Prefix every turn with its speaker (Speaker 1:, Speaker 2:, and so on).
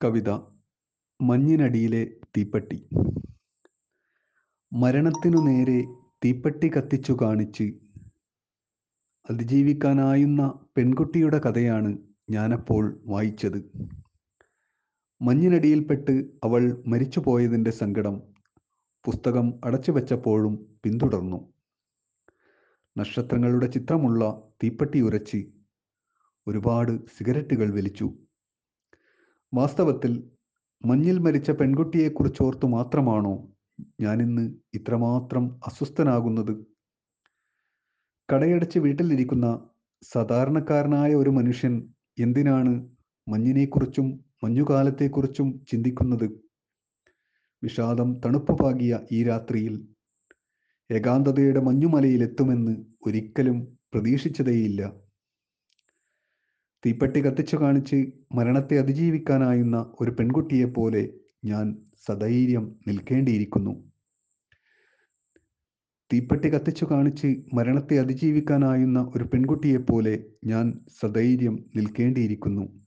Speaker 1: കവിത മഞ്ഞിനടിയിലെ തീപ്പട്ടി മരണത്തിനു നേരെ തീപ്പട്ടി കത്തിച്ചു കാണിച്ച് അതിജീവിക്കാനായുന്ന പെൺകുട്ടിയുടെ കഥയാണ് ഞാനപ്പോൾ വായിച്ചത് മഞ്ഞിനടിയിൽപ്പെട്ട് അവൾ മരിച്ചുപോയതിൻ്റെ സങ്കടം പുസ്തകം അടച്ചു വെച്ചപ്പോഴും പിന്തുടർന്നു നക്ഷത്രങ്ങളുടെ ചിത്രമുള്ള തീപ്പട്ടി ഉരച്ച് ഒരുപാട് സിഗരറ്റുകൾ വലിച്ചു വാസ്തവത്തിൽ മഞ്ഞിൽ മരിച്ച പെൺകുട്ടിയെക്കുറിച്ചോർത്തു മാത്രമാണോ ഞാനിന്ന് ഇത്രമാത്രം അസ്വസ്ഥനാകുന്നത് കടയടച്ച് വീട്ടിലിരിക്കുന്ന സാധാരണക്കാരനായ ഒരു മനുഷ്യൻ എന്തിനാണ് മഞ്ഞിനെക്കുറിച്ചും മഞ്ഞുകാലത്തെക്കുറിച്ചും ചിന്തിക്കുന്നത് വിഷാദം തണുപ്പ് പാകിയ ഈ രാത്രിയിൽ ഏകാന്തതയുടെ മഞ്ഞുമലയിലെത്തുമെന്ന് ഒരിക്കലും പ്രതീക്ഷിച്ചതേയില്ല തീപ്പെട്ടി കത്തിച്ചു കാണിച്ച് മരണത്തെ അതിജീവിക്കാനായുന്ന ഒരു പെൺകുട്ടിയെപ്പോലെ ഞാൻ സധൈര്യം നിൽക്കേണ്ടിയിരിക്കുന്നു തീപ്പെട്ടി കത്തിച്ചു കാണിച്ച് മരണത്തെ അതിജീവിക്കാനായുന്ന ഒരു പെൺകുട്ടിയെപ്പോലെ ഞാൻ സധൈര്യം നിൽക്കേണ്ടിയിരിക്കുന്നു